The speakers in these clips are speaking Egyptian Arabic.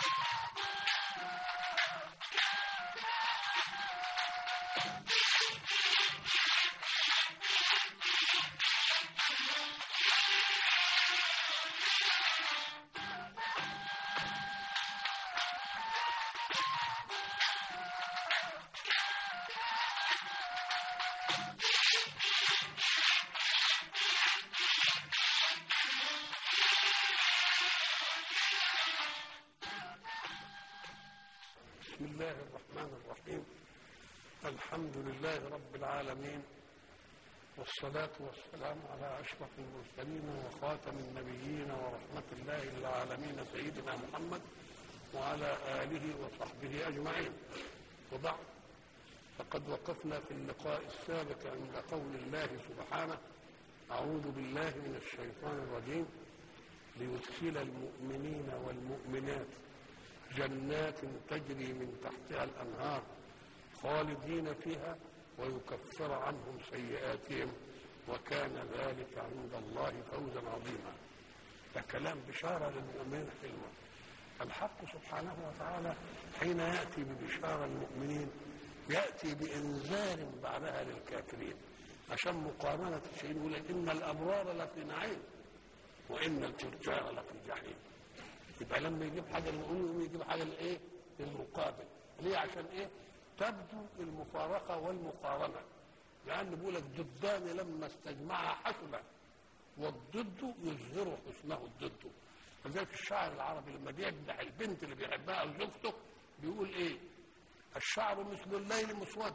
بسم الله الرحمن الرحيم الحمد لله رب العالمين والصلاة والسلام على أشرف المرسلين وخاتم النبيين ورحمة الله للعالمين سيدنا محمد وعلى آله وصحبه أجمعين وبعد فقد وقفنا في اللقاء السابق عند قول الله سبحانه أعوذ بالله من الشيطان الرجيم ليدخل المؤمنين والمؤمنات جنات تجري من تحتها الانهار خالدين فيها ويكفر عنهم سيئاتهم وكان ذلك عند الله فوزا عظيما ده كلام بشاره للمؤمنين حلوه الحق سبحانه وتعالى حين ياتي ببشاره المؤمنين ياتي بانذار بعدها للكافرين عشان مقارنه الشيء يقول ان الابرار لفي نعيم وان الفجار لفي جحيم يبقى لما يجيب حاجه للمؤمن يقوم يجيب حاجه لايه؟ للمقابل ليه عشان ايه؟ تبدو المفارقه والمقارنه لان بيقول لك ضدان لما استجمعا حسنا والضد يظهر حسنه الضد فذلك الشاعر العربي لما بيمدح البنت اللي بيحبها او زوجته بيقول ايه؟ الشعر مثل الليل مسوده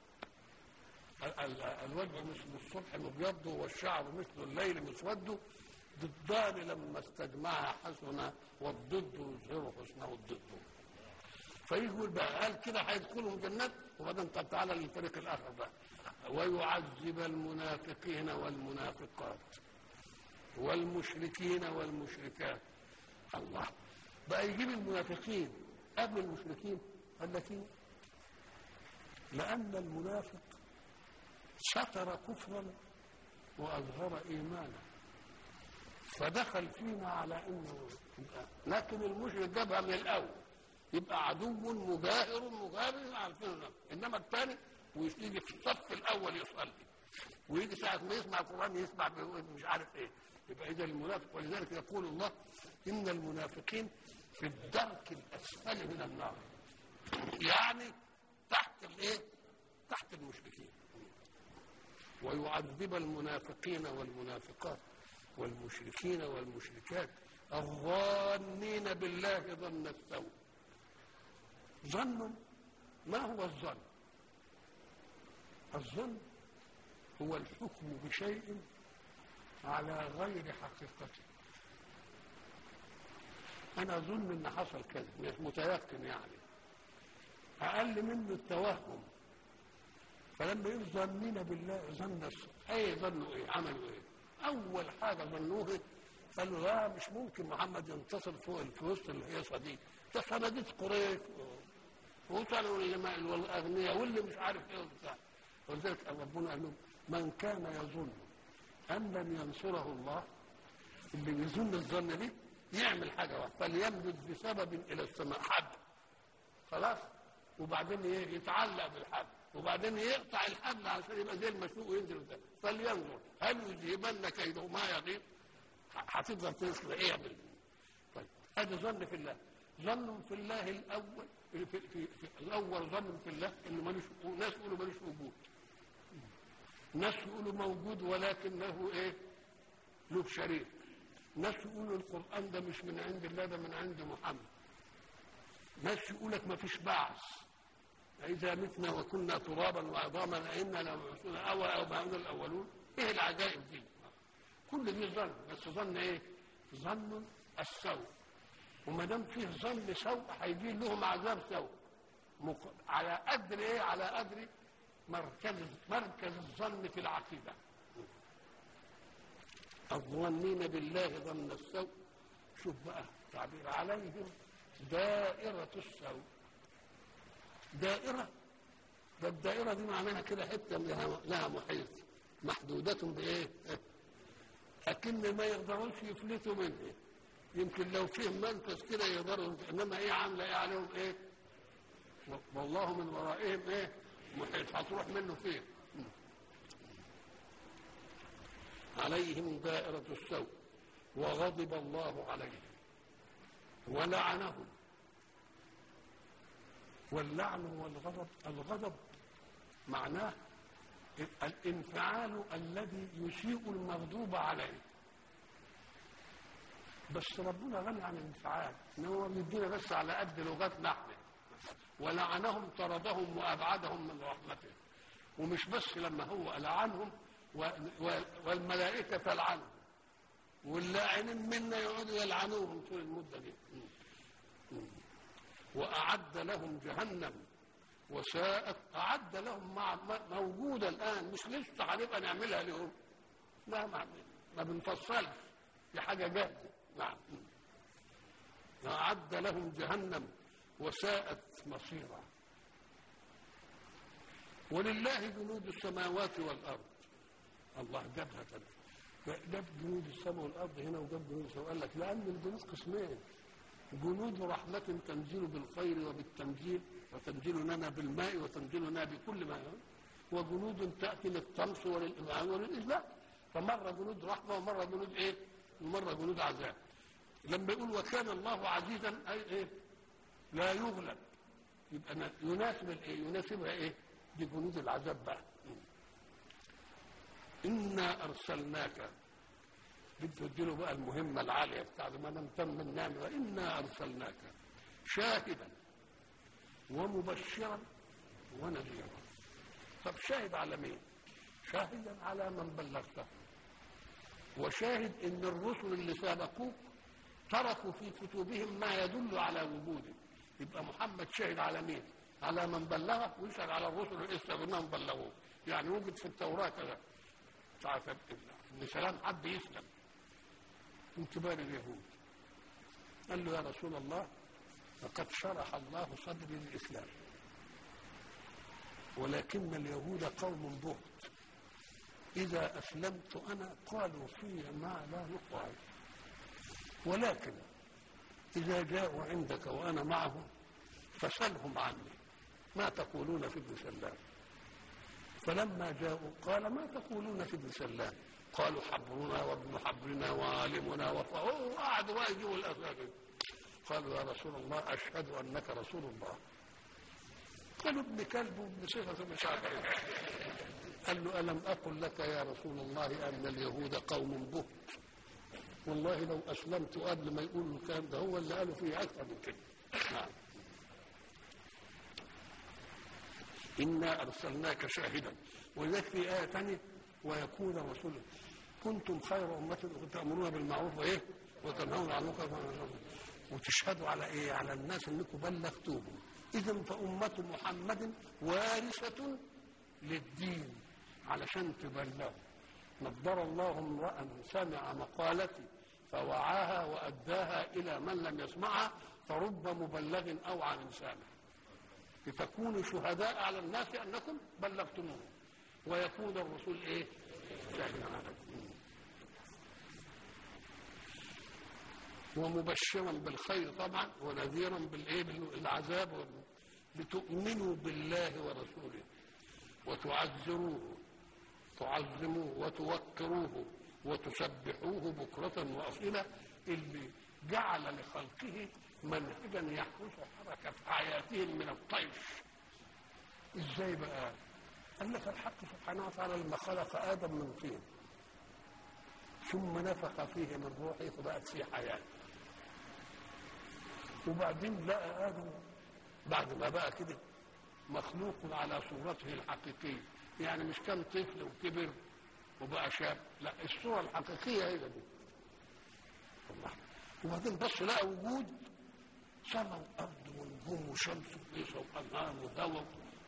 ال- ال- الوجه مثل الصبح مبيضه والشعر مثل الليل مسوده ضدان لما استجمعها حسنا والضد يظهر حسنه الضد فيقول بقى قال كده هيدخلهم جنات وبعدين طب تعالى للفريق الاخر بقى ويعذب المنافقين والمنافقات والمشركين والمشركات الله بقى يجيب المنافقين قبل المشركين قال لك إيه؟ لأن المنافق ستر كفرا وأظهر إيمانا فدخل فينا على انه يبقى لكن المشرك جابها من الاول يبقى عدو مجاهر مغابر عارفين انما الثاني ويجي في الصف الاول يصلي ويجي ساعة ما يسمع القرآن يسمع بيقول مش عارف ايه يبقى إذا المنافق ولذلك يقول الله إن المنافقين في الدرك الأسفل من النار يعني تحت الايه؟ تحت المشركين ويعذب المنافقين والمنافقات والمشركين والمشركات الظانين بالله ظن السوء ظن ما هو الظن الظن هو الحكم بشيء على غير حقيقته انا اظن ان حصل كذا مش متيقن يعني اقل منه التوهم فلما يقول ظننا بالله ظن السوء اي ظنوا ايه عملوا ايه اول حاجه ظنوها قالوا لا مش ممكن محمد ينتصر فوق في وسط الهيصه دي ده صناديد قريش وصلوا والاغنياء واللي مش عارف ايه وبتاع ولذلك ربنا قال لهم من كان يظن ان لن ينصره الله اللي بيظن الظن دي يعمل حاجه واحده فليمدد بسبب الى السماء حبل خلاص وبعدين ايه يتعلق بالحبل وبعدين يقطع الحبل عشان يبقى زي المشنوق وينزل ده فلينظر هل يذهبن كيده ما يغيب هتفضل تصل ايه يعمل طيب هذا ظن في الله ظن في الله الاول في, في, في, في الاول ظن في الله انه ملوش ناس يقولوا ملوش وجود ناس يقولوا موجود ولكنه ايه له شريك ناس يقولوا القران ده مش من عند الله ده من عند محمد ناس يقول لك ما فيش بعث إذا متنا وكنا ترابا وعظاما أئنا لمبعوثون أو أو بعثنا الأولون إيه العجائب دي؟ كل دي ظن بس ظن إيه؟ ظن السوء وما دام فيه ظن سوء هيجي لهم عذاب سوء مق... على قدر إيه؟ على قدر مركز مركز الظن في العقيدة الظنين بالله ظن السوء شوف بقى تعبير عليهم دائرة السوء دائرة ده الدائرة دي معناها كده حتة لها, لها محيط محدودة بإيه؟ أكن ما يقدروش يفلتوا منها يمكن لو فيه منفذ كده يقدروا انما ايه عامله ايه عليهم ايه والله من ورائهم ايه محيط هتروح منه فين عليهم دائرة السوء وغضب الله عليهم ولعنهم واللعن والغضب الغضب معناه الانفعال الذي يسيء المغضوب عليه بس ربنا غني عن الانفعال ان هو بيدينا بس على قد لغتنا احنا ولعنهم طردهم وابعدهم من رحمته ومش بس لما هو لعنهم والملائكه تلعنهم واللاعنين منا يقعدوا يلعنوهم طول المده دي واعد لهم جهنم وساءت اعد لهم مع موجوده الان مش لسه هنبقى نعملها لهم لا ما, ما بنفصلش دي حاجه جاهزه نعم أعد لهم جهنم وساءت مصيرا ولله جنود السماوات والأرض الله جابها كده جاب جنود السماء والأرض هنا وجاب جنود السماء قال لك لأن الجنود قسمين جنود رحمة تنزل بالخير وبالتنزيل وتنزل لنا بالماء وتنزل لنا بكل ما وجنود تأتي للطمس وللإمعان وللإذلال فمرة جنود رحمة ومرة جنود إيه؟ ومرة جنود عذاب لما يقول وكان الله عزيزا أي إيه؟ لا يغلب يبقى يناسب الإيه؟ يناسبها إيه؟ دي جنود العذاب بقى إنا أرسلناك بده يديله بقى المهمة العالية بتاعت ما لم تم النعمة وإنا أرسلناك شاهدا ومبشرا ونذيرا طب شاهد على مين؟ شاهدا على من بلغته وشاهد ان الرسل اللي سبقوك تركوا في كتبهم ما يدل على وجوده يبقى محمد شاهد على مين؟ على من بلغه ويشهد على الرسل اللي استخدمهم بلغوه يعني وجد في التوراه كذا بتاعت ابن سلام حب يسلم من كبار اليهود قال له يا رسول الله لقد شرح الله صدري للاسلام ولكن اليهود قوم بهت إذا أسلمت أنا قالوا في ما لا نقال ولكن إذا جاءوا عندك وأنا معهم فسلهم عني ما تقولون في ابن سلام فلما جاءوا قال ما تقولون في ابن سلام قالوا حبرنا وابن حبرنا وعالمنا وقعدوا بقى يجيبوا الأساتذة قالوا يا رسول الله أشهد أنك رسول الله قالوا ابن كلب وابن صفة مش عارف ايه قال له ألم أقل لك يا رسول الله أن اليهود قوم بهت والله لو أسلمت قبل ما يقولوا الكلام ده هو اللي قالوا فيه أكثر من كده نعم إنا أرسلناك شاهدا ولذلك في آية ثانية ويكون رسولا كنتم خير أمة تأمرون بالمعروف وإيه وتنهون عن المنكر وتشهدوا على إيه على الناس أنكم بلغتوهم إذا فأمة محمد وارثة للدين علشان تبلغوا نضر الله امرأ سمع مقالتي فوعاها وأداها إلى من لم يسمعها فرب مبلغ أو عن لسانه لتكونوا شهداء على الناس أنكم بلغتموه ويكون الرسول إيه؟ شاهدا عليكم ومبشرا بالخير طبعا ونذيرا بالايه بالعذاب لتؤمنوا بالله ورسوله وتعزروه تعظموه وتوكروه وتسبحوه بكرة وأصيلا اللي جعل لخلقه منهجا يحرس حركة حياتهم من الطيش ازاي بقى؟ قال لك الحق سبحانه وتعالى لما خلق آدم من طين ثم نفخ فيه من روحه فبقت فيه حياه وبعدين لقى ادم بعد ما بقى كده مخلوق على صورته الحقيقيه يعني مش كان طفل وكبر وبقى شاب لا الصوره الحقيقيه هي دي الله وبعدين بص لقى وجود سماء وارض ونجوم وشمس وقيس وانهار وهواء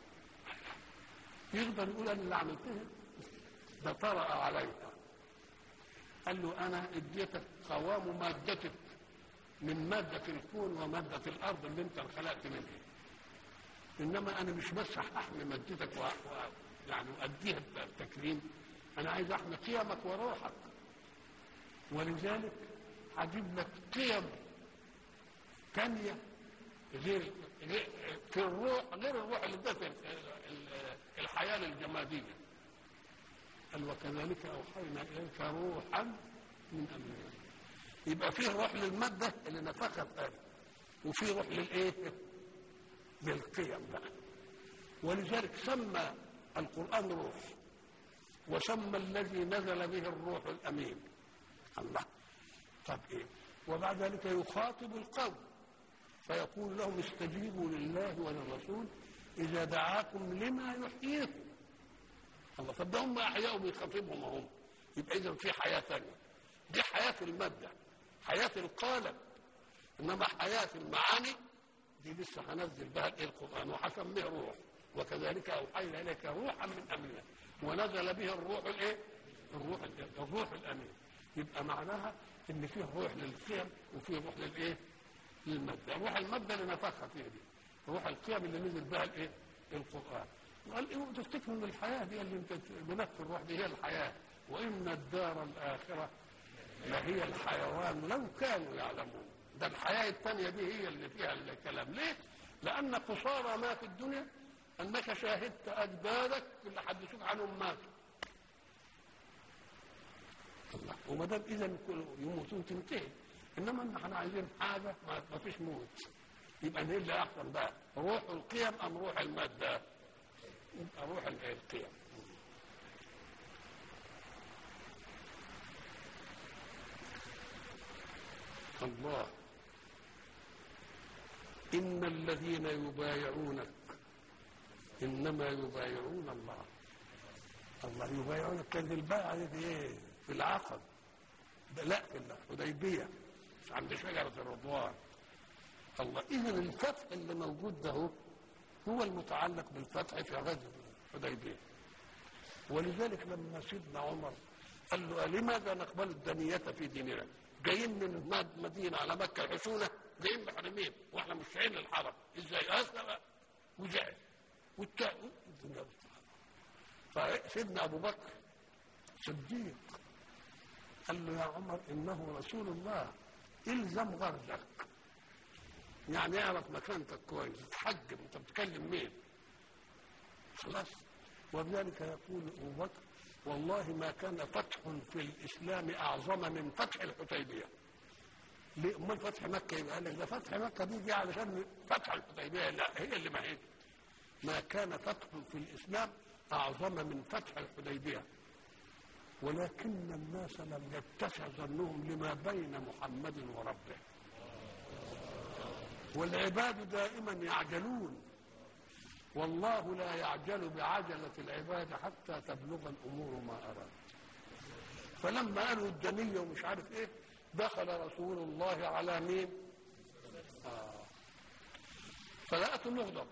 يقدر يقول انا اللي عملتها ده طرأ عليها قال له انا اديتك قوام مادتك من مادة الكون ومادة الأرض اللي أنت خلقت منها إنما أنا مش بس أحمي مادتك و... و... يعني أديها التكريم أنا عايز أحمي قيمك وروحك ولذلك هجيب لك قيم تانية غير غير- في الروح غير الروح اللي ده في ال- ال- الحياة الجمادية قال وكذلك أوحينا إليك روحا من أمرنا يبقى فيه روح للمادة اللي نفخها في آدم وفيه روح للإيه؟ للقيم بقى ولذلك سمى القرآن روح وسمى الذي نزل به الروح الأمين الله طب إيه وبعد ذلك يخاطب القوم فيقول لهم استجيبوا لله وللرسول إذا دعاكم لما يحييكم الله طب ده هم أحياء بيخاطبهم هم يبقى إذا في حياة ثانية دي حياة المادة حياة القالب إنما حياة المعاني دي لسه هنزل بها الايه القران وهسميه روح وكذلك اوحينا اليك روحا من امرنا ونزل به الروح الايه؟ الروح الروح الامين يبقى معناها ان فيه روح للقيم وفيه روح للايه؟ للماده روح الماده اللي نفخها فيها دي روح القيم اللي نزل بها الايه؟ القران وقال ايه تفتكروا ان الحياه دي اللي انت بنفس الروح دي هي الحياه وان الدار الاخره لهي الحيوان لو كانوا يعلمون ده الحياة الثانية دي هي اللي فيها الكلام ليه؟ لأن قصارى ما في الدنيا أنك شاهدت أجدادك اللي حدثوك عنهم ماتوا الله وما دام إذا يموتون تنتهي إنما إن احنا عايزين حاجة ما ما فيش موت يبقى ايه اللي أحسن بقى؟ روح القيم أم روح المادة؟ يبقى روح القيم الله إن الذين يبايعونك إنما يبايعون الله الله يبايعونك كان البيعة دي إيه؟ في العقد ده لا في الحديبية مش عند شجرة الرضوان الله إذا الفتح اللي موجود ده هو, هو المتعلق بالفتح في غزوة الحديبية ولذلك لما سيدنا عمر قال له لماذا نقبل الدنية في ديننا؟ جايين من مدينة على مكة الحسونة جايين محرمين واحنا مش شايلين الحرم ازاي اسلم وزعل والتاني فسيدنا ابو بكر صديق قال له يا عمر انه رسول الله الزم غرزك يعني اعرف مكانتك كويس تحجم انت بتكلم مين خلاص وبذلك يقول ابو بكر والله ما كان فتح في الاسلام اعظم من فتح الحديبيه ليه امال فتح مكه يبقى قال لك ده فتح مكه دي جه علشان فتح الحديبيه لا هي اللي ما هي ما كان فتح في الاسلام اعظم من فتح الحديبيه ولكن الناس لم يتسع ظنهم لما بين محمد وربه والعباد دائما يعجلون والله لا يعجل بعجلة العباد حتى تبلغ الأمور ما أراد فلما قالوا الدنية ومش عارف إيه دخل رسول الله على مين آه. فلقته مغضب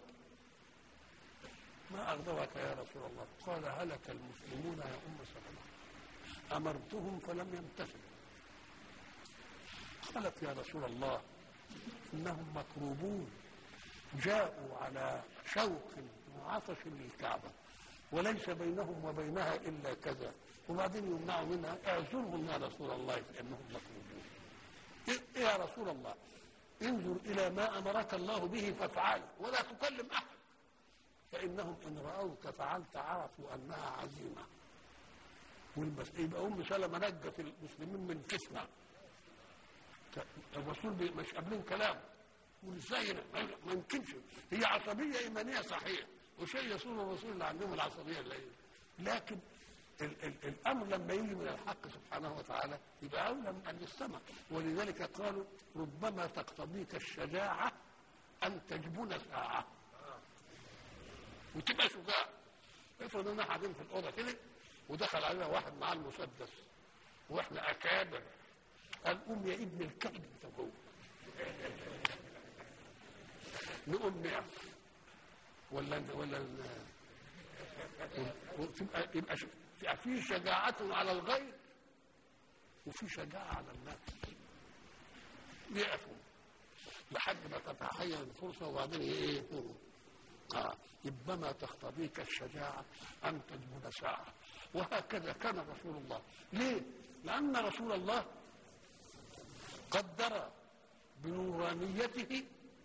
ما أغضبك يا رسول الله قال هلك المسلمون يا أم سلمة أمرتهم فلم يمتثلوا قالت يا رسول الله إنهم مكروبون جاءوا على شوق وعطش للكعبة وليس بينهم وبينها إلا كذا وبعدين يمنعوا منها اعذرهم يا رسول الله لأنهم مكروبون إيه يا رسول الله انظر إلى ما أمرك الله به فافعل ولا تكلم أحد فإنهم إن رأوك فعلت عرفوا أنها عزيمة والبس يبقى أم سلمة نجت المسلمين من فتنة الرسول مش قابلين كلام وازاي ما يمكنش هي عصبيه ايمانيه صحيح وشيء يصون الرسول اللي عندهم العصبيه اللي لكن ال ال الامر لما يجي من الحق سبحانه وتعالى يبقى اولى من ان يستمع ولذلك قالوا ربما تقتضيك الشجاعه ان تجبن ساعه وتبقى شجاع افرض ان احنا قاعدين في الاوضه كده ودخل علينا واحد معاه المسدس واحنا اكابر قال قوم يا ابن الكلب انت جوه نقوم نقف ولا ولا تبقى يبقى في شجاعة على الغير وفي شجاعة على النفس يقفوا لحد ما تتحين الفرصة وبعدين ايه آه ربما تقتضيك الشجاعة أن تجبن ساعة وهكذا كان رسول الله ليه؟ لأن رسول الله قدر بنورانيته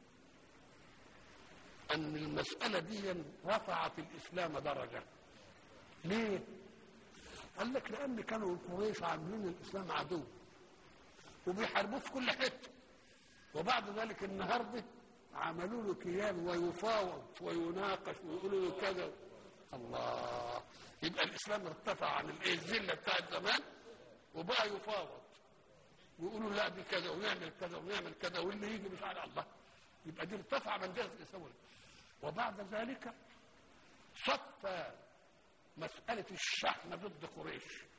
أن المسألة دي رفعت الإسلام درجة ليه؟ قال لك لأن كانوا القريش عاملين الإسلام عدو وبيحاربوه في كل حتة وبعد ذلك النهارده عملوا له كيان ويفاوض ويناقش ويقولوا له كذا الله يبقى الاسلام ارتفع عن الايه الذله بتاعت زمان وبقى يفاوض ويقولوا لا دي كذا ونعمل كذا ونعمل كذا واللي يجي مش على الله يبقى دي ارتفع من جهه الاسلام وبعد ذلك صف مساله الشحن ضد قريش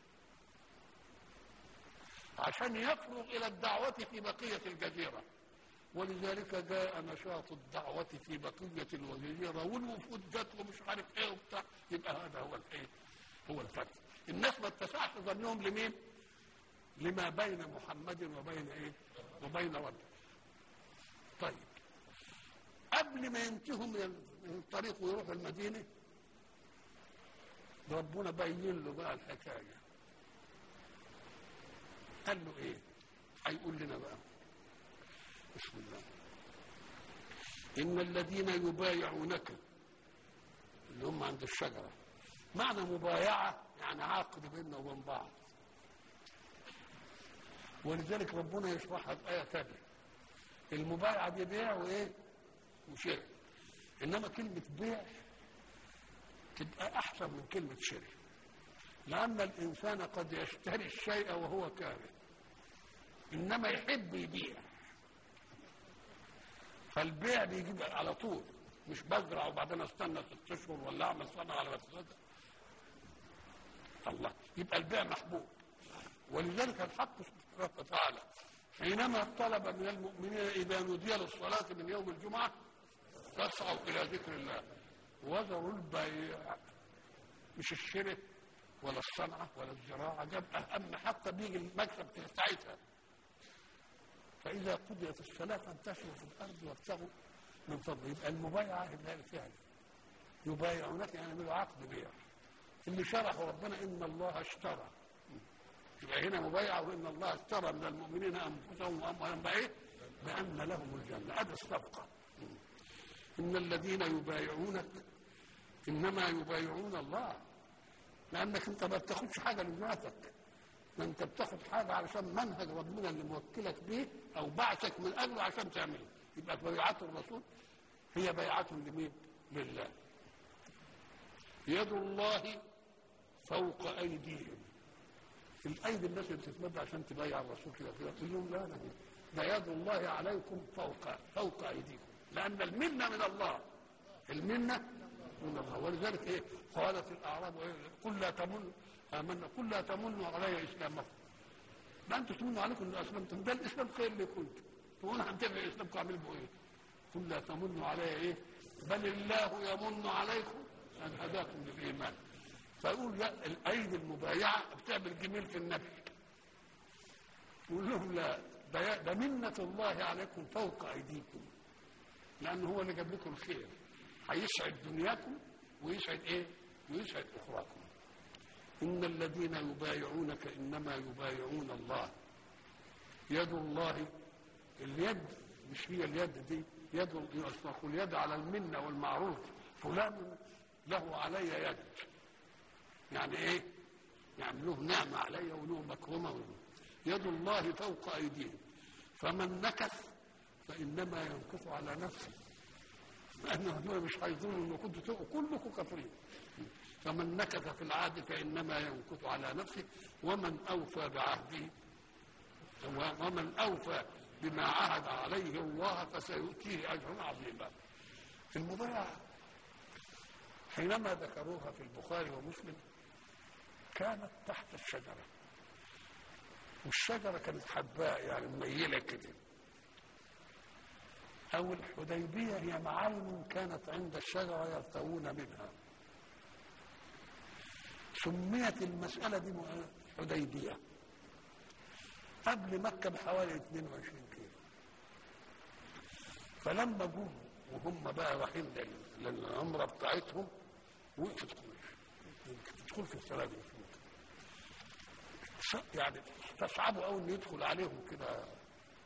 عشان يفرغ الى الدعوه في بقيه الجزيره ولذلك جاء نشاط الدعوة في بقية الجزيرة والوفود جت ومش عارف ايه وبتاع يبقى هذا هو الايه؟ هو الفتح. الناس ما اتسعش ظنهم لمين؟ لما بين محمد وبين ايه؟ وبين ربه. طيب قبل ما ينتهوا من الطريق ويروحوا المدينة ربنا بين له بقى الحكاية قال له ايه؟ هيقول لنا بقى بسم الله إن الذين يبايعونك اللي هم عند الشجرة معنى مبايعة يعني عقد بيننا وبين بعض ولذلك ربنا يشرحها في آية ثانية المبايعة دي بيع وإيه؟ وشراء إنما كلمة بيع تبقى أحسن من كلمة شراء لأن الإنسان قد يشتري الشيء وهو كاره إنما يحب يبيع فالبيع بيجيب على طول مش بزرع وبعدين استنى ست اشهر ولا اعمل سنه على ما تصدق الله يبقى البيع محبوب ولذلك الحق سبحانه وتعالى حينما طلب من المؤمنين اذا نودي للصلاه من يوم الجمعه فاسعوا الى ذكر الله وذروا البيع مش الشرك ولا الصنعه ولا الزراعه جاب اهم حتى بيجي المكسب بتاعتها فإذا قضيت الصلاة فانتشروا في الأرض وابتغوا من فضله يبقى المبايعة هي الفعل يبايعونك يعني يعملوا عقد بيع اللي شرحه ربنا إن الله اشترى يبقى هنا مبايعة وإن الله اشترى من المؤمنين أنفسهم وأموالهم بإيه؟ بأن لهم الجنة هذا الصفقة إن الذين يبايعونك إنما يبايعون الله لأنك أنت ما بتاخدش حاجة لذاتك ما انت بتاخد حاجه علشان منهج ربنا اللي موكلك به او بعثك من اجله عشان تعمله يبقى بيعات الرسول هي بيعة لمين؟ لله يد الله فوق ايديهم الايدي الناس اللي بتتمد عشان تبايع الرسول كده كده تقول لهم لا لا ده يد الله عليكم فوق فوق ايديكم لان المنه من الله المنه من الله ولذلك ايه قالت الاعراب إيه؟ قل لا تمن امنا قل لا تمنوا علي اسلامكم ده انتوا تمنوا عليكم ان اسلمتم ده الاسلام خير لكم تقول هنتبع اسلامكم اعمل به ايه قل لا تمنوا علي ايه بل الله يمن عليكم ان هداكم للايمان فيقول لا الايدي المبايعه بتعمل جميل في النبي يقول لهم لا ده ده منة الله عليكم فوق ايديكم لان هو اللي جاب لكم الخير هيسعد دنياكم ويسعد ايه؟ ويسعد اخراكم ان الذين يبايعونك انما يبايعون الله يد الله اليد مش هي اليد دي يد يطلق اليد على المنة والمعروف فلان له علي يد يعني ايه يعني له نعمة علي وله مكرمة وله. يد الله فوق أيديهم فمن نكث فإنما ينكث على نفسه لأنه مش هيظن أنه كنت كلكم كافرين فمن نكث في العهد فإنما ينكث على نفسه ومن أوفى بعهده ومن أوفى بما عهد عليه الله فسيؤتيه أجرا عظيما في المبايعة حينما ذكروها في البخاري ومسلم كانت تحت الشجرة والشجرة كانت حباء يعني مميلة كده أو الحديبية هي معالم كانت عند الشجرة يرتوون منها سميت المسألة دي حديبية قبل مكة بحوالي 22 كيلو فلما جم وهم بقى رايحين للعمرة بتاعتهم وقفت قريش تدخل في السلام يعني استصعبوا قوي ان يدخل عليهم كده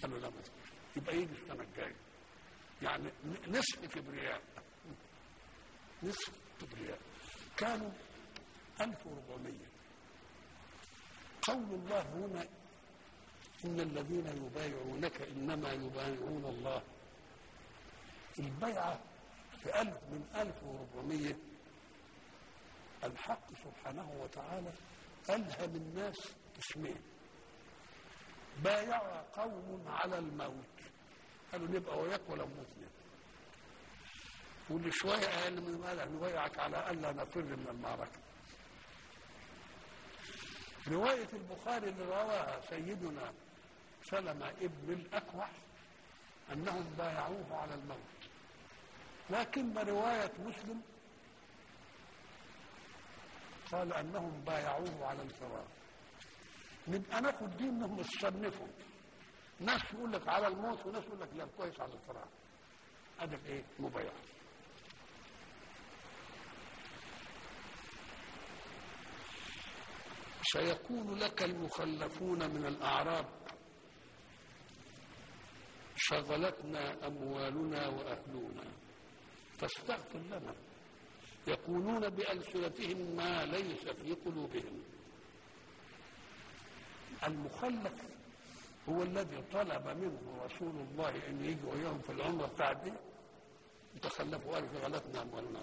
قالوا لا ما تجيش يبقى يجي السنه الجايه يعني نصف كبرياء نصف كبرياء كانوا 1400 قول الله هنا إن الذين يبايعونك إنما يبايعون الله البيعة في ألف من ألف وربعمية الحق سبحانه وتعالى ألهم الناس اسمين بايع قوم على الموت قالوا نبقى وياك ولا نموت واللي شوية أقل من قال نبايعك على ألا نفر من المعركة رواية البخاري اللي رواها سيدنا سلمة ابن الأكوع أنهم بايعوه على الموت لكن رواية مسلم قال أنهم بايعوه على الفرار نبقى ناخد دي انهم يصنفوا ناس يقول لك على الموت وناس يقول لك لا كويس على الفراغ هذا ايه مبايعه سيكون لك المخلفون من الأعراب شغلتنا أموالنا وأهلنا فاستغفر لنا يقولون بألسنتهم ما ليس في قلوبهم المخلف هو الذي طلب منه رسول الله ان يجي وياهم في العمره بتاعت دي تخلفوا قال شغلتنا اموالنا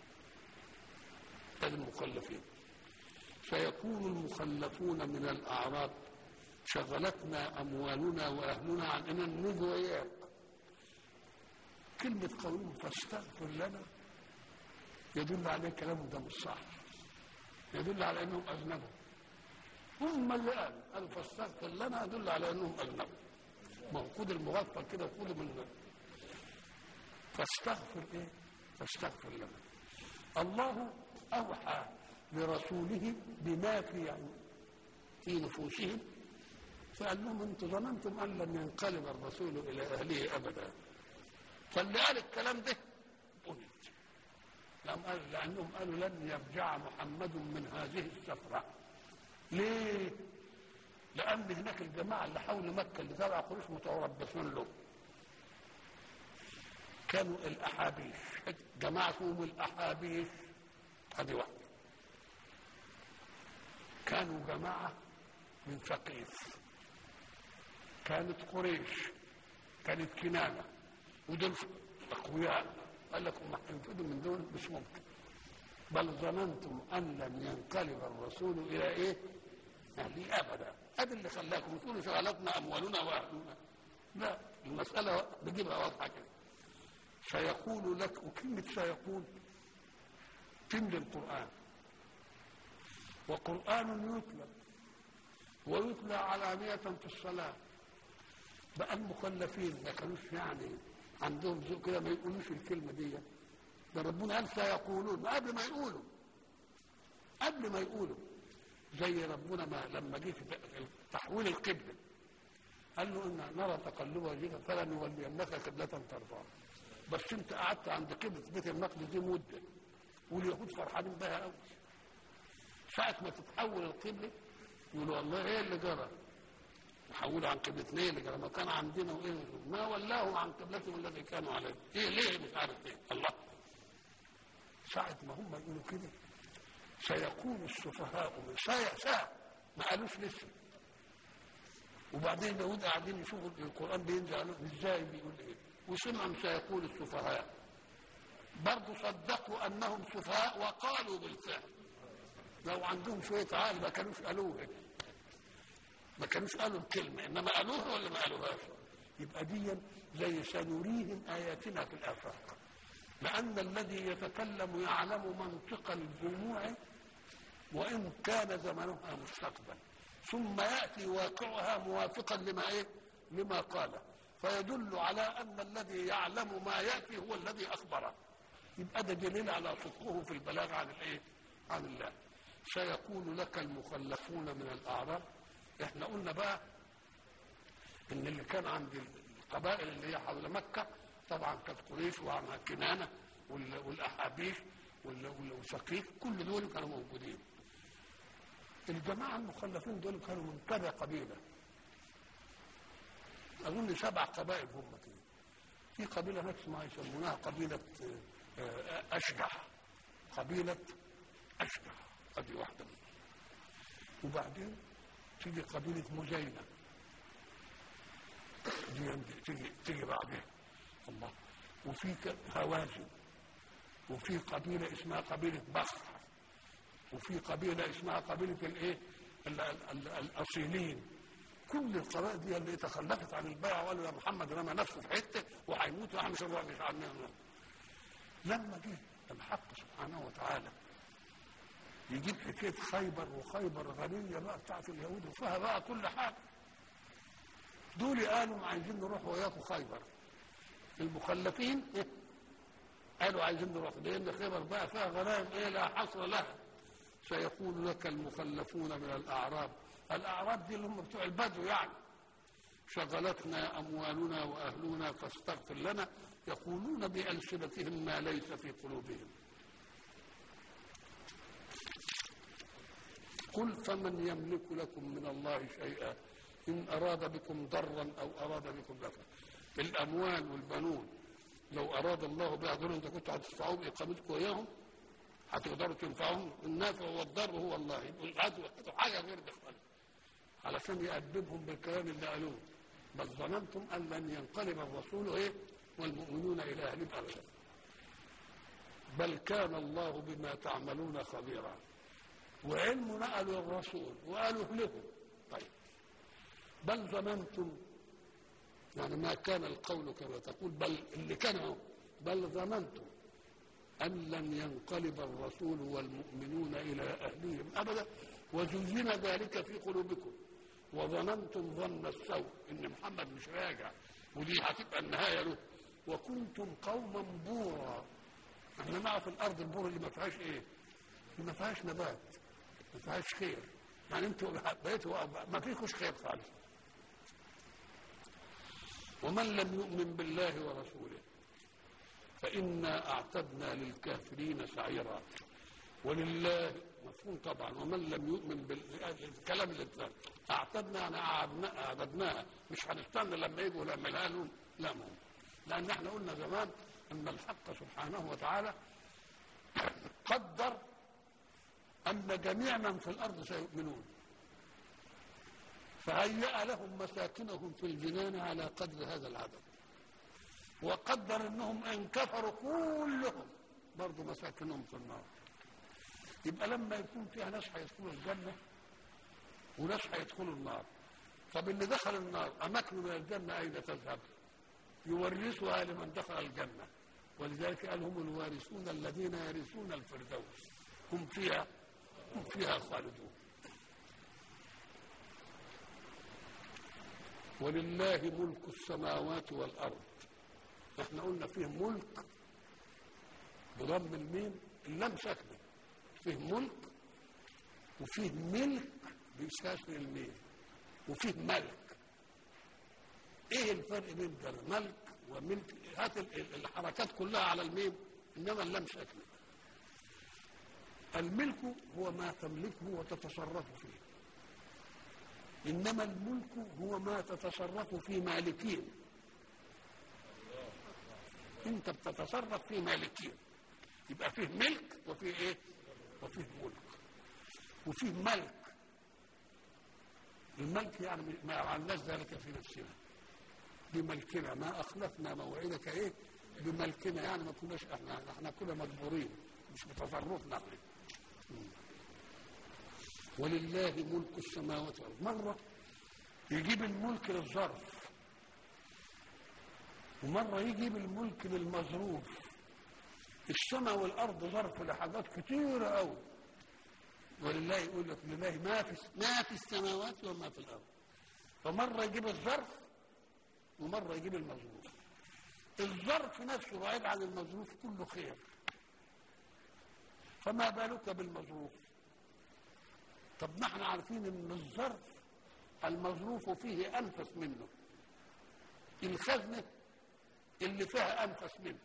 هذه المخلفين سيكون المخلفون من الاعراب شغلتنا اموالنا واهلنا عن ان نجي وياك كلمة قولهم فاستغفر لنا يدل على كلامهم ده مش صح يدل على انهم اذنبوا هم اللي قالوا قالوا فاستغفر لنا يدل على انهم اذنبوا ما هو خد المغفل كده وخد من فاستغفر ايه؟ فاستغفر لنا الله اوحى لرسوله بما في في نفوسهم فقال لهم انتم ظننتم ان لن ينقلب الرسول الى اهله ابدا فاللي قال الكلام ده قلت لم قال لانهم قالوا لن يرجع محمد من هذه السفره ليه؟ لأن هناك الجماعة اللي حول مكة اللي تبع قريش متربصين له كانوا الأحابيش جماعة اسمهم الأحابيش هذه واحدة كانوا جماعة من ثقيف كانت قريش كانت كنانة ودول أقوياء قال لكم هتنفذوا من دول مش ممكن بل ظننتم أن لن ينقلب الرسول إلى إيه؟ أهلي أبدا هذا اللي خلاكم تقولوا شغلتنا أموالنا وأهلنا لا المسألة بجيبها واضحة كده سيقول لك وكلمة سيقول تملي القرآن وقرآن يتلى ويتلى علانية في الصلاة بقى المخلفين ما كانوش يعني عندهم ذوق كده ما يقولوش الكلمة دي ده ربنا قال سيقولون قبل ما يقولوا قبل ما يقولوا زي ربنا ما لما جه في تحويل القبله قال له ان نرى تقلب وجهك فلنولينك قبله ترضاها بس انت قعدت عند قبله بيت المقدس دي مده واليهود فرحانين بها قوي ساعة ما تتحول القبلة يقولوا والله ايه اللي جرى يحولوا عن قبلتنا ايه اللي جرى ما كان عندنا وايه ما ولاهم عن قبلتهم التي كانوا عليه ايه ليه مش عارف ايه الله ساعة ما هم يقولوا كده سيكون السفهاء من ساعة ساعة ما قالوش لسه وبعدين اليهود قاعدين يشوفوا القرآن بينزل عليهم ازاي بيقول ايه وسمعوا سيقول السفهاء برضه صدقوا انهم سفهاء وقالوا بالفعل لو عندهم شوية عقل ما كانوش قالوها ما كانوش قالوا الكلمة إنما قالوها ولا ما قالوهاش يبقى دي زي سنريهم آياتنا في الآفاق لأن الذي يتكلم يعلم منطق الجموع وإن كان زمنها مستقبل ثم يأتي واقعها موافقا لما إيه؟ لما قال فيدل على أن الذي يعلم ما يأتي هو الذي أخبره يبقى ده دليل على صدقه في البلاغ عن الإيه؟ عن الله سيقول لك المخلفون من الأعراب احنا قلنا بقى ان اللي كان عند القبائل اللي هي حول مكة طبعا كانت قريش وعنها كنانة والأحابيش والثقيف كل دول كانوا موجودين الجماعة المخلفين دول كانوا من كذا قبيلة اظن سبع قبائل هم كده في قبيله هناك اسمها يسمونها قبيله آه، اشجع قبيله اشجع هذه واحده منهم وبعدين تيجي قبيله مزينه دي تيجي تيجي بعدها الله وفي ك- هوازن وفي قبيله اسمها قبيله بخر وفي قبيله اسمها قبيله الايه ال- ال- ال- الاصيلين كل القبائل دي اللي تخلفت عن البيع وقالوا يا محمد رمى نفسه في حته وهيموت واحنا مش هنروح مش عننا لما جه الحق سبحانه وتعالى يجيب حكايه خيبر وخيبر غنيه بقى بتاعت اليهود وفيها بقى كل حاجه دول قالوا عايزين نروح وياكم خيبر المخلفين إيه؟ قالوا عايزين نروح لان خيبر بقى فيها غنائم ايه لا حصر لها سيقول لك المخلفون من الاعراب الاعراب دي اللي هم بتوع البدو يعني شغلتنا اموالنا واهلنا فاستغفر لنا يقولون بالسنتهم ما ليس في قلوبهم قل فمن يملك لكم من الله شيئا ان اراد بكم ضرا او اراد بكم نفعا الاموال والبنون لو اراد الله بها ضرا انت كنتوا هتدفعوا باقامتكم وياهم هتقدروا تنفعهم النافع والضر هو الله يبقوا هاتوا هاتوا حاجه غير دي خالص علشان يأدبهم بالكلام اللي قالوه بل ظننتم ان لن ينقلب الرسول ايه والمؤمنون الى اهلهم ابدا بل كان الله بما تعملون خبيرا وعلم نقلوا الرسول وقالوا له طيب بل ظننتم يعني ما كان القول كما تقول بل اللي كان هو بل ظننتم أن لن ينقلب الرسول والمؤمنون إلى أهلهم أبدا وزين ذلك في قلوبكم وظننتم ظن السوء إن محمد مش راجع ودي هتبقى النهاية له وكنتم قوما بورا احنا نعرف الأرض البور اللي ما فيهاش إيه؟ اللي ما فيهاش نبات ما فيهاش خير يعني انتوا بقيتوا ما فيكوش خير خالص ومن لم يؤمن بالله ورسوله فإنا أعتدنا للكافرين سعيرا ولله مفهوم طبعا ومن لم يؤمن بالكلام اللي اتقال أعتدنا يعني أعدنا أعددناها مش هنستنى لما يجوا لما يقالوا لا ما هو لأن احنا قلنا زمان أن الحق سبحانه وتعالى قدر أن جميع من في الأرض سيؤمنون فهيأ لهم مساكنهم في الجنان على قدر هذا العدد وقدر انهم ان كفروا كلهم برضه مساكنهم في النار يبقى لما يكون فيها ناس هيدخلوا الجنه وناس هيدخلوا النار طب اللي دخل النار اماكنه من الجنه اين تذهب؟ يورثها لمن دخل الجنه ولذلك قال هم الوارثون الذين يرثون الفردوس هم فيها هم فيها خالدون ولله ملك السماوات والارض احنا قلنا فيه ملك بضم الميم اللام ساكنه فيه ملك وفيه ملك بكسر الميم وفيه ملك ايه الفرق بين ده ملك وملك هات الحركات كلها على الميم انما اللام ساكنه الملك هو ما تملكه وتتصرف فيه انما الملك هو ما تتصرف في مالكين انت بتتصرف في مالكين يبقى فيه ملك وفيه ايه وفيه ملك وفيه ملك الملك يعني ما عملناش ذلك في نفسنا بملكنا ما اخلفنا موعدك ايه بملكنا يعني ما كناش احنا احنا كنا مجبورين مش بتصرفنا احنا ولله ملك السماوات والارض مره يجيب الملك للظرف ومرة يجيب الملك للمظروف السماء والأرض ظرف لحاجات كتيرة أوي ولله يقول لك لله ما في ما في السماوات وما في الأرض فمرة يجيب الظرف ومرة يجيب المظروف الظرف نفسه بعيد عن المظروف كله خير فما بالك بالمظروف طب ما احنا عارفين ان الظرف المظروف فيه انفس منه الخزنه اللي فيها انفس منه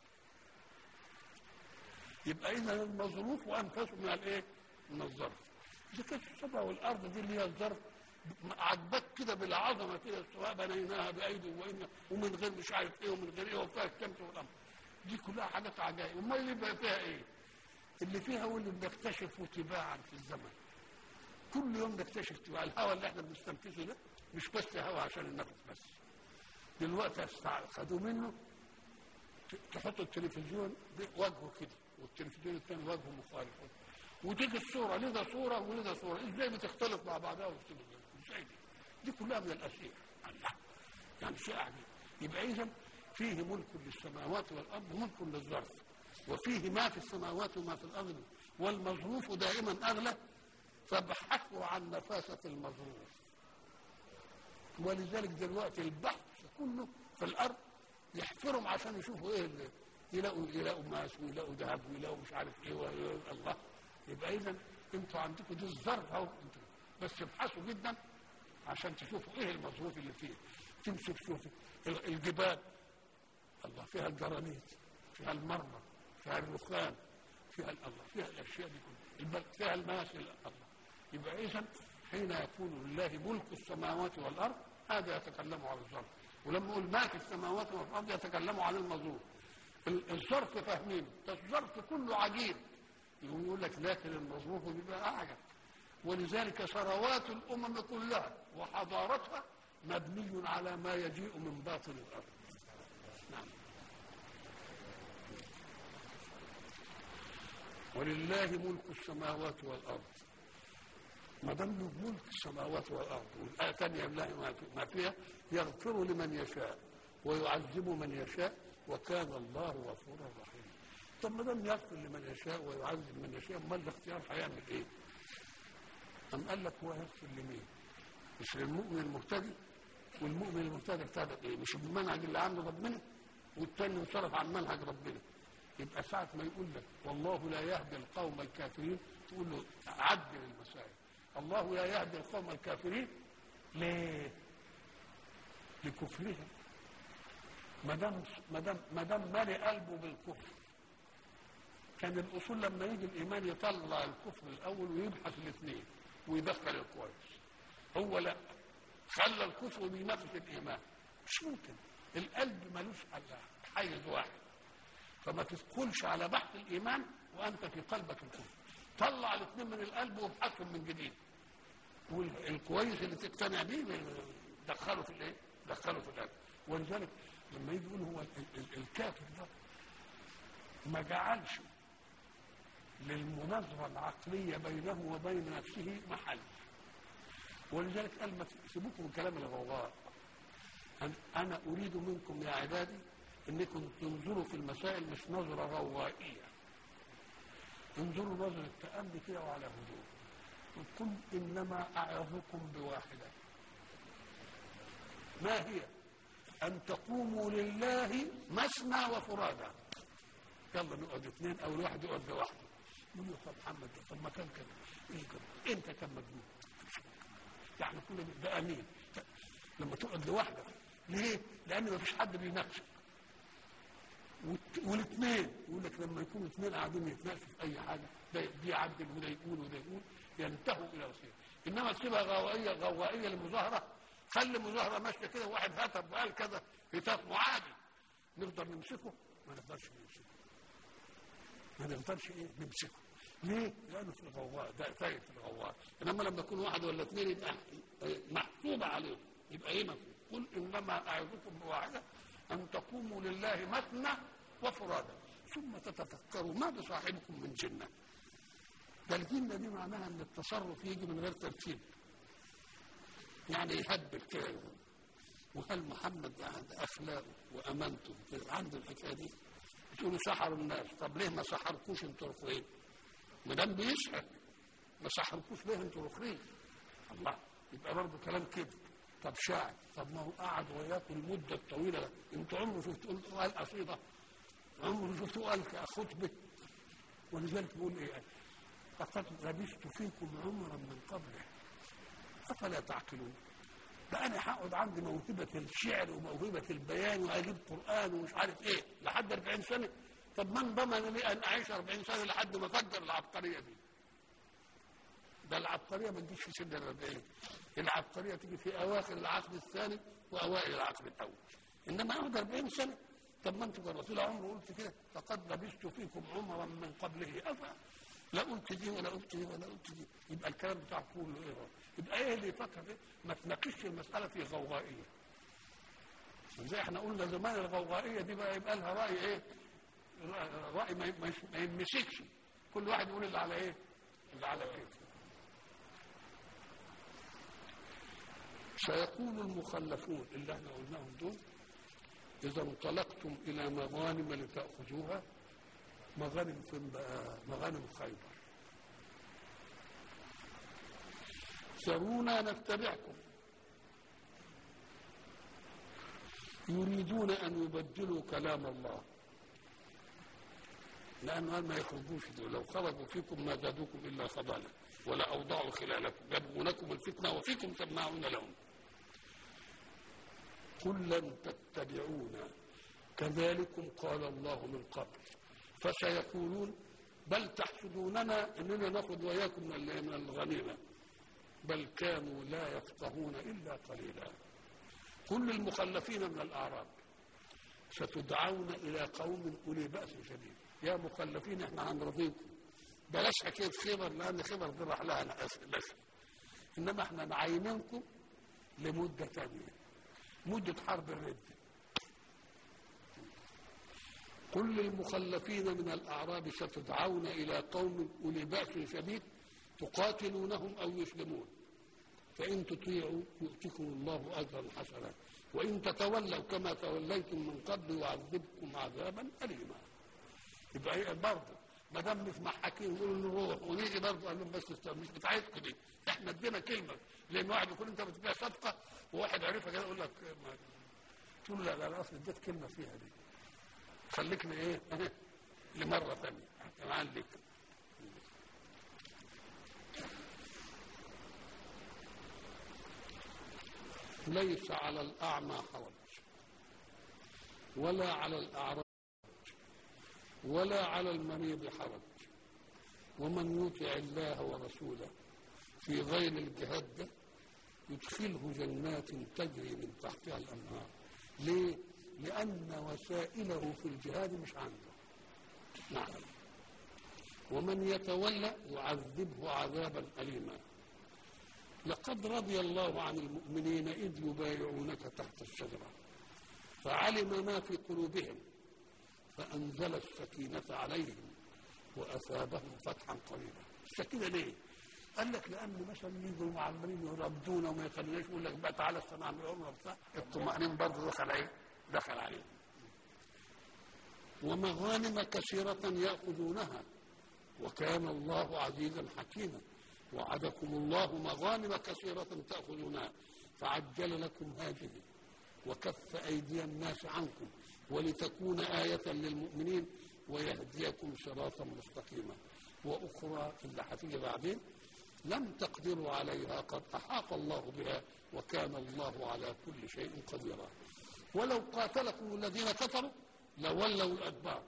يبقى اذا المظروف وانفسه من الايه؟ من الظرف اذا كانت السماء والارض دي اللي هي الظرف عجبك كده بالعظمه كده سواء بنيناها بايدي وإن ومن غير مش عارف ايه ومن غير ايه وفيها الشمس والقمر دي كلها حاجات عجائب امال اللي بقى فيها ايه؟ اللي فيها هو اللي بنكتشفه تباعا في الزمن كل يوم نكتشف تباعا الهواء اللي احنا بنستنفذه ده مش بس هواء عشان النفس بس دلوقتي خدوا منه تحط التلفزيون وجهه كده والتلفزيون الثاني وجهه مخالف وتيجي الصوره لذا صوره ولذا صوره ازاي بتختلط مع بعضها ازاي دي؟ دي كلها من الاشياء الله يعني شيء عجيب يبقى اذا فيه ملك للسماوات والارض وملك للظرف وفيه ما في السماوات وما في الارض والمظروف دائما اغلى فابحثوا عن نفاسه المظروف ولذلك دلوقتي البحث كله في الارض يحفرهم عشان يشوفوا ايه اللي يلاقوا يلاقوا ماس ويلاقوا ذهب ويلاقوا مش عارف ايه الله يبقى اذا انتوا عندكم دي الظرف اهو انتوا بس ابحثوا جدا عشان تشوفوا ايه المظروف اللي فيه تمشوا تشوفوا الجبال الله فيها الجرانيت فيها المرمر فيها الرخام فيها الله فيها الاشياء دي كلها فيها الماس الله يبقى اذا حين يكون لله ملك السماوات والارض هذا يتكلم عن الظرف ولما يقول ما في السماوات والارض يتكلم عن المظروف الظرف فاهمينه الظرف كله عجيب يقول لك لكن المظروف بيبقى اعجب ولذلك ثروات الامم كلها وحضارتها مبني على ما يجيء من باطن الارض نعم ولله ملك السماوات والارض ما دام له ملك السماوات والارض والايه الثانيه الله ما فيها يغفر لمن يشاء ويعذب من يشاء وكان الله غفورا رحيما طب ما دام يغفر لمن يشاء ويعذب من يشاء امال الاختيار هيعمل ايه؟ أم قال لك هو يغفر لمين؟ مش للمؤمن المهتدي والمؤمن المهتدي ابتدى ايه؟ مش بالمنهج اللي عنده ربنا والتاني انصرف عن منهج ربنا يبقى ساعة ما يقول لك والله لا يهدي القوم الكافرين تقول له عدل المسائل الله لا يهدي القوم الكافرين ليه؟ لكفرهم ما دام ما دام ما دام مالي قلبه بالكفر كان الاصول لما يجي الايمان يطلع الكفر الاول ويبحث الاثنين ويدخل الكويس هو لا خلى الكفر بينافس الايمان مش ممكن القلب ملوش الا حيز واحد فما تدخلش على بحث الايمان وانت في قلبك الكفر طلع الاثنين من القلب وابحثهم من جديد والكويس اللي تقتنع بيه دخله في الايه؟ دخله في القلب ولذلك لما يجي يقول هو الكافر ده ما جعلش للمناظرة العقلية بينه وبين نفسه محل ولذلك قال ما سيبوكم من كلام الغواء أنا أريد منكم يا عبادي أنكم تنظروا في المسائل مش نظرة روائية انظروا نظرة تأمل كده وعلى هدوء قل إنما أعظكم بواحدة ما هي أن تقوموا لله مثنى وفرادى يلا نقعد اثنين أو الواحد يقعد لوحده يقول له طب محمد طب ما كان كده ايه كده انت كان مجنون يعني كل ده امين لما تقعد لوحدك ليه؟ لان ما فيش حد بيناقشك والاثنين يقول لك لما يكونوا اثنين قاعدين يتناقشوا في اي حاجه ده دي يعدل وده يقول وده يقول ينتهوا الى رصيد انما تسيبها غوائيه غوائيه للمظاهره خلي مظاهره ماشيه كده واحد هتف وقال كذا هتاف معادي نقدر نمسكه ما نقدرش نمسكه ما نقدرش ايه نمسكه ليه؟ لانه في الغواء ده تايه في الغواء انما لما يكون واحد ولا اثنين يبقى محسوبه عليهم يبقى ايه مفهوم قل انما اعظكم بواحده ان تقوموا لله مثنى وفرادا ثم تتفكروا ما بصاحبكم من جنه ده الجنه دي معناها ان التصرف يجي من غير ترتيب يعني يهبل كده وهل محمد عنده اخلاقه وامانته عنده الحكايه دي تقولوا سحروا الناس طب ليه ما سحركوش انتوا الاخرين ما دام بيسحر ما سحركوش ليه انتوا الاخرين الله يبقى برضه كلام كده طب شاعر طب ما هو قعد وياكم المده الطويله ده انتوا عمره شفتوا قال قصيده عمره شفتوا قال خطبه ولذلك بيقول ايه لقد لبثت فيكم عمرا من قبله افلا تعقلون ده انا هقعد عندي موهبه الشعر وموهبه البيان واجيب قران ومش عارف ايه لحد 40 سنه طب من ضمن لي ان اعيش 40 سنه لحد ما اقدر العبقريه دي ده العبقريه ما تجيش في سن ال 40 العبقريه تيجي في اواخر العقد الثاني واوائل العقد الاول انما اقعد 40 سنه طب ما انتوا الرسول عمره قلت كده لقد لبثت فيكم عمرا من قبله افا لا قلت دي ولا قلت دي ولا قلت دي يبقى الكلام بتاعك كله ايه هو؟ يبقى ايه اللي يفكر فيه؟ ما تناقشش المساله في غوغائيه زي احنا قلنا زمان الغوغائيه دي بقى يبقى لها راي ايه؟ راي ما ما يمسكش كل واحد يقول اللي على ايه؟ اللي على كيفه سيقول المخلفون اللي احنا قلناهم دول إذا انطلقتم إلى مغانم لتأخذوها مغانم فين بقى؟ مغانم خيبر ذرونا نتبعكم يريدون أن يبدلوا كلام الله لأنه ما يخرجوش دول لو خرجوا فيكم ما زادوكم إلا خبالا ولا أوضعوا خلالكم يبغونكم الفتنة وفيكم سماعون لهم قل لن تتبعونا كذلكم قال الله من قبل فسيقولون بل تحسدوننا اننا ناخذ وياكم من الغنيمه بل كانوا لا يفقهون الا قليلا كل المخلفين من الاعراب ستدعون الى قوم اولي باس شديد يا مخلفين احنا هنرضيكم بلاش حكايه خبر لان خبر دي راح لها نسل انما احنا نعينكم لمده ثانيه مدة حرب الردة كل المخلفين من الأعراب ستدعون إلى قوم أولي بأس شديد تقاتلونهم أو يسلمون فإن تطيعوا يؤتكم الله أجرا حسنا وإن تتولوا كما توليتم من قبل يعذبكم عذابا أليما يبقى هي برضه ما دام مش محاكين يقولوا نروح ونيجي برضه قال لهم بس مش بتاعتكم دي احنا ادينا كلمه لان واحد يكون انت بتبيع صفقه وواحد عرفها كده يقول لك ما تقول لا لا لا اصل اديت كلمه فيها دي خليكني ايه لمره ثانيه معلك ليس على الاعمى حرج ولا على الاعرج ولا على المريض حرج ومن يطع الله ورسوله في غير الجهاد ده يدخله جنات تجري من تحتها الانهار ليه لان وسائله في الجهاد مش عنده نعم ومن يتولى يعذبه عذابا اليما لقد رضي الله عن المؤمنين اذ يبايعونك تحت الشجره فعلم ما في قلوبهم فانزل السكينه عليهم واثابهم فتحا قريبا السكينه ليه قال لك لان مثلا يجوا عمالين يردونا وما يخلوناش يقول لك بقى تعالى استنى اعمل عمره بتاع الطمأنينة برضه دخل ايه؟ دخل عليهم. ومغانم كثيرة يأخذونها وكان الله عزيزا حكيما وعدكم الله مغانم كثيرة تأخذونها فعجل لكم هذه وكف أيدي الناس عنكم ولتكون آية للمؤمنين ويهديكم صراطا مستقيما وأخرى اللي هتيجي بعدين لم تقدروا عليها قد أحاط الله بها وكان الله على كل شيء قديرا ولو قاتلكم الذين كفروا لولوا الأدبار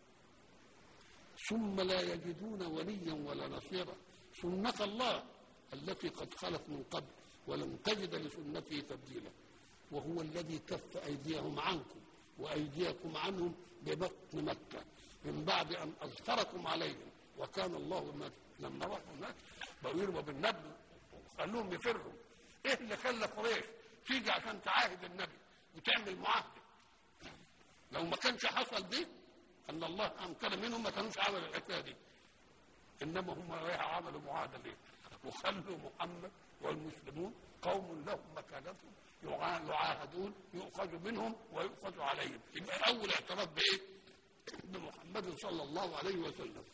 ثم لا يجدون وليا ولا نصيرا سنة الله التي قد خلت من قبل ولم تجد لسنته تبديلا وهو الذي كف أيديهم عنكم وأيديكم عنهم ببطن مكة من بعد أن أظفركم عليهم وكان الله لما راحوا هناك بقوا يرموا بالنبل وخلوهم يفروا ايه اللي خلى قريش تيجي عشان تعاهد النبي وتعمل معاهده لو ما كانش حصل دي ان الله امكن منهم ما كانوش عملوا الحكايه دي انما هم رايحوا عملوا معاهده ليه وخلوا محمد والمسلمون قوم لهم مكانتهم يعاهدون يؤخذ منهم ويؤخذ عليهم يبقى اول اعتراف بايه؟ بمحمد صلى الله عليه وسلم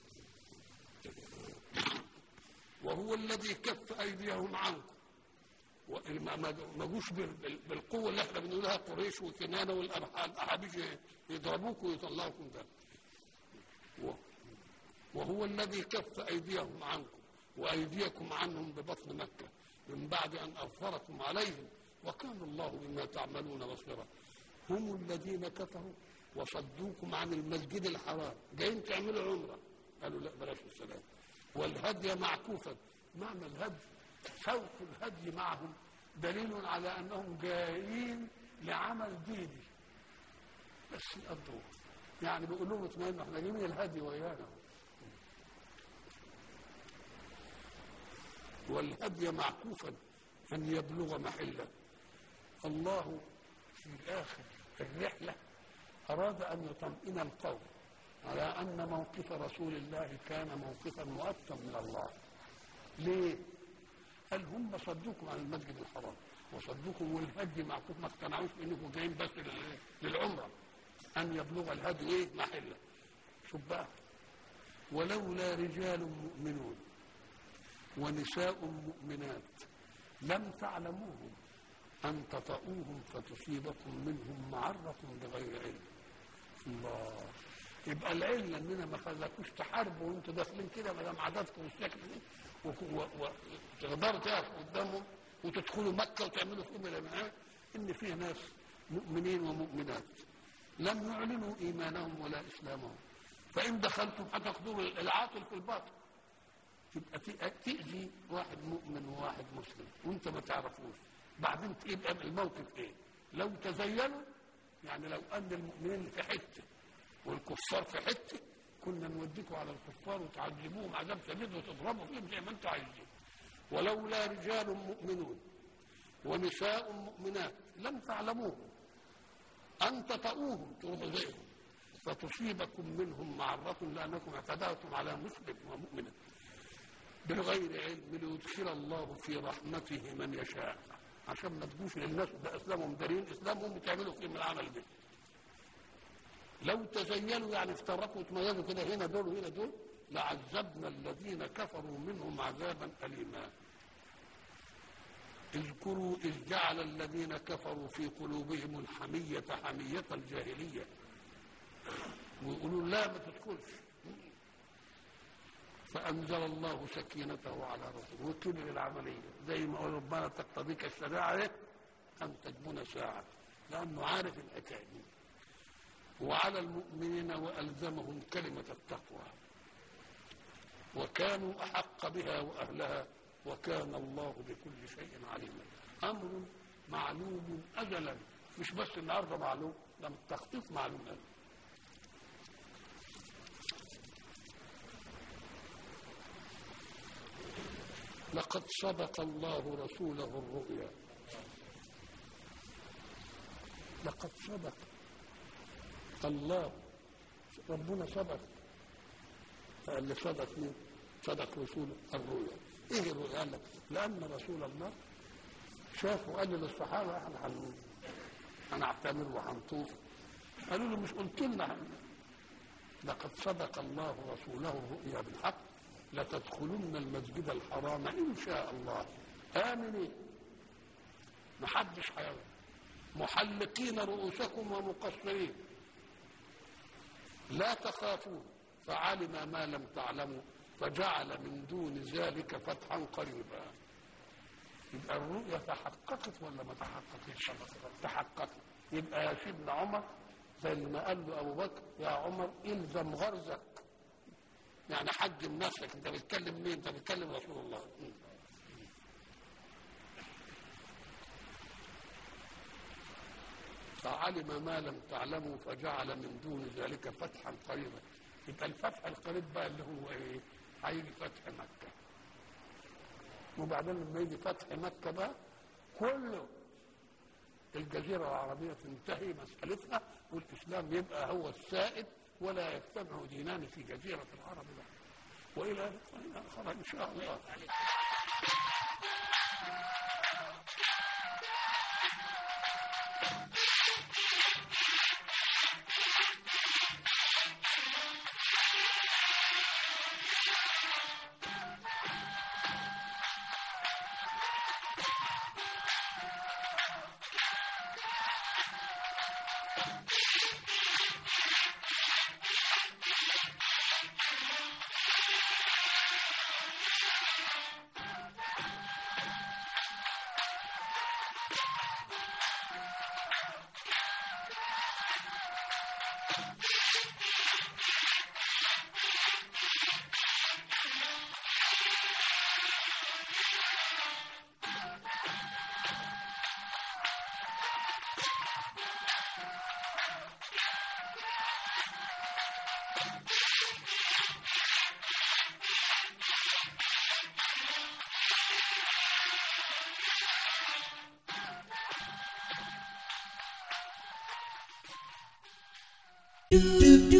وهو الذي كف ايديهم عنكم ما جوش بالقوه اللي احنا بنقولها قريش وكنانه والاحابيش يضربوك ويطلعوكم ده وهو الذي كف ايديهم عنكم وايديكم عنهم ببطن مكه من بعد ان اظفركم عليهم وكان الله بما تعملون بصيرا هم الذين كفروا وصدوكم عن المسجد الحرام جايين تعملوا عمره قالوا لا بلاش السلام والهدي معكوفا معنى الهدي سوق الهدي معهم دليل على انهم جايين لعمل ديني بس يقضوه يعني بيقول لهم اطمئنوا احنا جايين الهدي ويانا والهدي معكوفا ان يبلغ محله الله في اخر الرحله اراد ان يطمئن القوم على ان موقف رسول الله كان موقفا مؤثر من الله ليه قال هم صدوكم عن المسجد الحرام وصدوكم والهدي معكوف ما اقتنعوش انكم جايين بس لل- للعمره ان يبلغ الهدي ايه محله شوف بقى ولولا رجال مؤمنون ونساء مؤمنات لم تعلموهم ان تطؤوهم فتصيبكم منهم معره بغير علم الله يبقى العله اننا ما خلاكوش تحاربوا وانتوا داخلين كده ما دام عددكم الشكل ده وتقدروا تقفوا قدامهم وتدخلوا مكه وتعملوا فيهم الامعاء ان فيه ناس مؤمنين ومؤمنات لم يعلنوا ايمانهم ولا اسلامهم فان دخلتم هتاخذوا العاطل في الباطل تبقى تأ- تأذي واحد مؤمن وواحد مسلم وانت ما تعرفوش بعدين يبقى الموقف ايه لو تزينوا يعني لو ان المؤمنين في حته والكفار في حته كنا نوديكم على الكفار وتعذبوهم عذاب شديد وتضربوا فيهم زي ما انتم عايزين ولولا رجال مؤمنون ونساء مؤمنات لم تعلموهم ان تطؤوهم تروحوا زيهم فتصيبكم منهم معرة لأنكم اعتدأتم على مسلم ومؤمن بغير علم ليدخل الله في رحمته من يشاء عشان ما تجوش للناس ده اسلامهم دارين اسلامهم وتعملوا فيهم العمل ده لو تزينوا يعني افترقوا وتميزوا كده هنا دول وهنا دول لعذبنا الذين كفروا منهم عذابا أليما اذكروا إذ جعل الذين كفروا في قلوبهم الحمية حمية الجاهلية ويقولوا لا ما تدخلش فأنزل الله سكينته على رسوله وكبر العملية زي ما قال ربنا تقتضيك الشريعة إيه؟ أن تكون ساعة لأنه عارف الحكاية دي وعلى المؤمنين وألزمهم كلمة التقوى وكانوا أحق بها وأهلها وكان الله بكل شيء عليما أمر معلوم أجلا مش بس النهارده معلوم ده التخطيط معلوم أجلا لقد صدق الله رسوله الرؤيا لقد صدق الله ربنا صدق اللي صدق مين؟ صدق رسول الرؤيا ايه الرؤيا؟ قال لك لان رسول الله شاف وقال للصحابه احنا هن- هنعتمر وهنطوف قالوا له مش قلت لنا لقد صدق الله رسوله الرؤيا بالحق لتدخلن المسجد الحرام ان شاء الله امنين محدش هيعمل محلقين رؤوسكم ومقصرين لا تخافون فعلم ما لم تعلموا فجعل من دون ذلك فتحا قريبا يبقى الرؤيا تحققت ولا ما تحققتش تحققت يبقى يا سيدنا عمر زي ما قال له ابو بكر يا عمر الزم غرزك يعني حجم نفسك انت بتكلم مين انت بتكلم رسول الله م. فعلم ما لم تعلموا فجعل من دون ذلك فتحا قريبا يبقى الفتح القريب بقى اللي هو ايه هيجي فتح مكه وبعدين لما يجي فتح مكه بقى كله الجزيرة العربية تنتهي مسألتها والإسلام يبقى هو السائد ولا يجتمع دينان في جزيرة العرب بقى وإلى لقاء آخر إن شاء الله do do